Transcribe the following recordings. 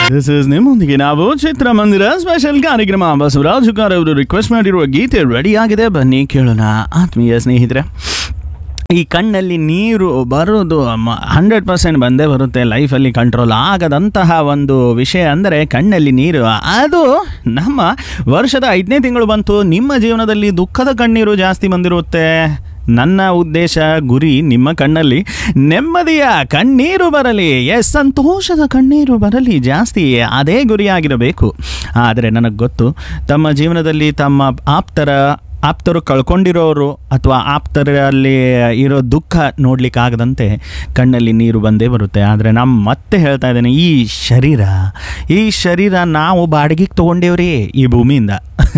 This is ನಿಮ್ಮೊಂದಿಗೆ ನಾವು ಚಿತ್ರಮಂದಿರ ಸ್ಪೆಷಲ್ ಕಾರ್ಯಕ್ರಮ ಬಸವರಾಜ್ ಹುಕಾರ್ ಅವರು ರಿಕ್ವೆಸ್ಟ್ ಮಾಡಿರುವ ಗೀತೆ ರೆಡಿ ಆಗಿದೆ ಬನ್ನಿ ಕೇಳೋಣ ಆತ್ಮೀಯ ಸ್ನೇಹಿತರೆ ಈ ಕಣ್ಣಲ್ಲಿ ನೀರು ಬರೋದು ಹಂಡ್ರೆಡ್ ಪರ್ಸೆಂಟ್ ಬಂದೇ ಬರುತ್ತೆ ಲೈಫಲ್ಲಿ ಕಂಟ್ರೋಲ್ ಆಗದಂತಹ ಒಂದು ವಿಷಯ ಅಂದರೆ ಕಣ್ಣಲ್ಲಿ ನೀರು ಅದು ನಮ್ಮ ವರ್ಷದ ಐದನೇ ತಿಂಗಳು ಬಂತು ನಿಮ್ಮ ಜೀವನದಲ್ಲಿ ದುಃಖದ ಕಣ್ಣೀರು ಜಾಸ್ತಿ ಬಂದಿರುತ್ತೆ ನನ್ನ ಉದ್ದೇಶ ಗುರಿ ನಿಮ್ಮ ಕಣ್ಣಲ್ಲಿ ನೆಮ್ಮದಿಯ ಕಣ್ಣೀರು ಬರಲಿ ಎಸ್ ಸಂತೋಷದ ಕಣ್ಣೀರು ಬರಲಿ ಜಾಸ್ತಿ ಅದೇ ಗುರಿಯಾಗಿರಬೇಕು ಆದರೆ ನನಗೆ ಗೊತ್ತು ತಮ್ಮ ಜೀವನದಲ್ಲಿ ತಮ್ಮ ಆಪ್ತರ ಆಪ್ತರು ಕಳ್ಕೊಂಡಿರೋರು ಅಥವಾ ಆಪ್ತರಲ್ಲಿ ಇರೋ ದುಃಖ ನೋಡ್ಲಿಕ್ಕಾಗದಂತೆ ಕಣ್ಣಲ್ಲಿ ನೀರು ಬಂದೇ ಬರುತ್ತೆ ಆದರೆ ನಾನು ಮತ್ತೆ ಹೇಳ್ತಾ ಇದ್ದೇನೆ ಈ ಶರೀರ ಈ ಶರೀರ ನಾವು ಬಾಡಿಗೆಗೆ ತೊಗೊಂಡೇವ್ರಿ ಈ ಭೂಮಿಯಿಂದ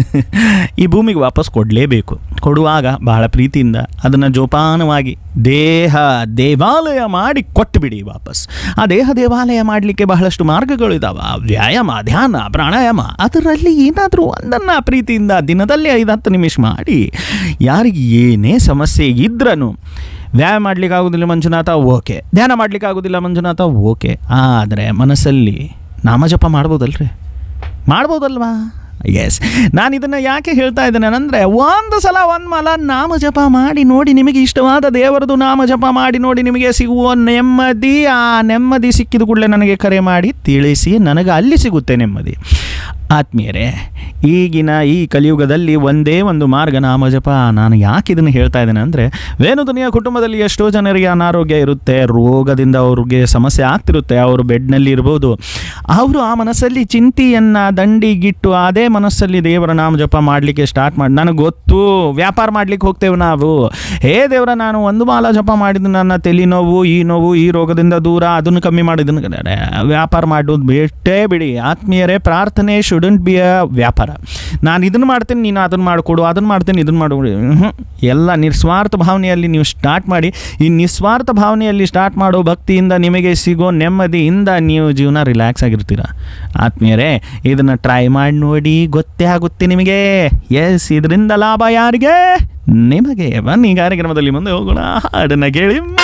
ಈ ಭೂಮಿಗೆ ವಾಪಸ್ ಕೊಡಲೇಬೇಕು ಕೊಡುವಾಗ ಬಹಳ ಪ್ರೀತಿಯಿಂದ ಅದನ್ನು ಜೋಪಾನವಾಗಿ ದೇಹ ದೇವಾಲಯ ಮಾಡಿ ಕೊಟ್ಟುಬಿಡಿ ವಾಪಸ್ ಆ ದೇಹ ದೇವಾಲಯ ಮಾಡಲಿಕ್ಕೆ ಬಹಳಷ್ಟು ಮಾರ್ಗಗಳು ಇದಾವೆ ವ್ಯಾಯಾಮ ಧ್ಯಾನ ಪ್ರಾಣಾಯಾಮ ಅದರಲ್ಲಿ ಏನಾದರೂ ಒಂದನ್ನು ಪ್ರೀತಿಯಿಂದ ದಿನದಲ್ಲಿ ಐದು ಹತ್ತು ನಿಮಿಷ ಮಾಡಿ ಯಾರಿಗೆ ಏನೇ ಸಮಸ್ಯೆ ಇದ್ರೂ ವ್ಯಾಯಾಮ ಮಾಡ್ಲಿಕ್ಕೆ ಆಗೋದಿಲ್ಲ ಮಂಜುನಾಥ ಓಕೆ ಧ್ಯಾನ ಮಾಡ್ಲಿಕ್ಕೆ ಆಗೋದಿಲ್ಲ ಮಂಜುನಾಥ ಓಕೆ ಆದರೆ ಮನಸ್ಸಲ್ಲಿ ನಾಮಜಪ ಮಾಡ್ಬೋದಲ್ರಿ ಮಾಡ್ಬೋದಲ್ವಾ ಎಸ್ ನಾನು ಇದನ್ನು ಯಾಕೆ ಹೇಳ್ತಾ ಇದ್ದೇನೆ ಅಂದರೆ ಒಂದು ಸಲ ಒಂದು ಮಲ ನಾಮ ಜಪ ಮಾಡಿ ನೋಡಿ ನಿಮಗೆ ಇಷ್ಟವಾದ ದೇವರದು ನಾಮ ಜಪ ಮಾಡಿ ನೋಡಿ ನಿಮಗೆ ಸಿಗುವ ನೆಮ್ಮದಿ ಆ ನೆಮ್ಮದಿ ಸಿಕ್ಕಿದ ಕೂಡಲೇ ನನಗೆ ಕರೆ ಮಾಡಿ ತಿಳಿಸಿ ನನಗೆ ಅಲ್ಲಿ ಸಿಗುತ್ತೆ ನೆಮ್ಮದಿ ಆತ್ಮೀಯರೇ ಈಗಿನ ಈ ಕಲಿಯುಗದಲ್ಲಿ ಒಂದೇ ಒಂದು ಮಾರ್ಗ ನಾಮ ಜಪ ನಾನು ಯಾಕೆ ಇದನ್ನು ಹೇಳ್ತಾ ಇದ್ದೇನೆ ಅಂದರೆ ವೇಣುದುನಿಯ ಕುಟುಂಬದಲ್ಲಿ ಎಷ್ಟೋ ಜನರಿಗೆ ಅನಾರೋಗ್ಯ ಇರುತ್ತೆ ರೋಗದಿಂದ ಅವ್ರಿಗೆ ಸಮಸ್ಯೆ ಆಗ್ತಿರುತ್ತೆ ಅವರು ಬೆಡ್ನಲ್ಲಿ ಇರ್ಬೋದು ಅವರು ಆ ಮನಸ್ಸಲ್ಲಿ ಚಿಂತೆಯನ್ನು ದಂಡಿಗಿಟ್ಟು ಅದೇ ಮನಸ್ಸಲ್ಲಿ ದೇವರ ನಾಮ ಜಪ ಮಾಡಲಿಕ್ಕೆ ಸ್ಟಾರ್ಟ್ ಮಾಡಿ ನನಗೆ ಗೊತ್ತು ವ್ಯಾಪಾರ ಮಾಡ್ಲಿಕ್ಕೆ ಹೋಗ್ತೇವೆ ನಾವು ಹೇ ದೇವರ ನಾನು ಒಂದು ಮಾಲ ಜಪ ಮಾಡಿದ್ದು ನನ್ನ ತಲೆ ನೋವು ಈ ನೋವು ಈ ರೋಗದಿಂದ ದೂರ ಅದನ್ನು ಕಮ್ಮಿ ಮಾಡಿದ್ದನ್ನು ವ್ಯಾಪಾರ ಮಾಡೋದು ಬಿಟ್ಟೇ ಬಿಡಿ ಆತ್ಮೀಯರೇ ಪ್ರಾರ್ಥನೆ ಶುಡಂಟ್ ಬಿ ಅ ವ್ಯಾಪಾರ ನಾನು ಇದನ್ನು ಮಾಡ್ತೀನಿ ನೀನು ಅದನ್ನು ಮಾಡಿಕೊಡು ಅದನ್ನು ಮಾಡ್ತೀನಿ ಇದನ್ನು ಮಾಡು ಹ್ಮ್. ಎಲ್ಲ ನಿಸ್ವಾರ್ಥ ಭಾವನೆಯಲ್ಲಿ ನೀವು ಸ್ಟಾರ್ಟ್ ಮಾಡಿ ಈ ನಿಸ್ವಾರ್ಥ ಭಾವನೆಯಲ್ಲಿ ಸ್ಟಾರ್ಟ್ ಮಾಡೋ ಭಕ್ತಿಯಿಂದ ನಿಮಗೆ ಸಿಗೋ ನೆಮ್ಮದಿಯಿಂದ ನೀವು ಜೀವನ ರಿಲ್ಯಾಕ್ಸ್ ಆಗಿರ್ತೀರ ಆತ್ಮೀಯರೇ ಇದನ್ನು ಟ್ರೈ ಮಾಡಿ ನೋಡಿ ಗೊತ್ತೇ ಆಗುತ್ತೆ ನಿಮಗೆ ಎಸ್ ಇದರಿಂದ ಲಾಭ ಯಾರಿಗೆ ನಿಮಗೆ ಬನ್ನಿ ಕಾರ್ಯಕ್ರಮದಲ್ಲಿ ಮುಂದೆ ಹೋಗೋಣ ಹಾಡನ್ನು ಕೇಳಿ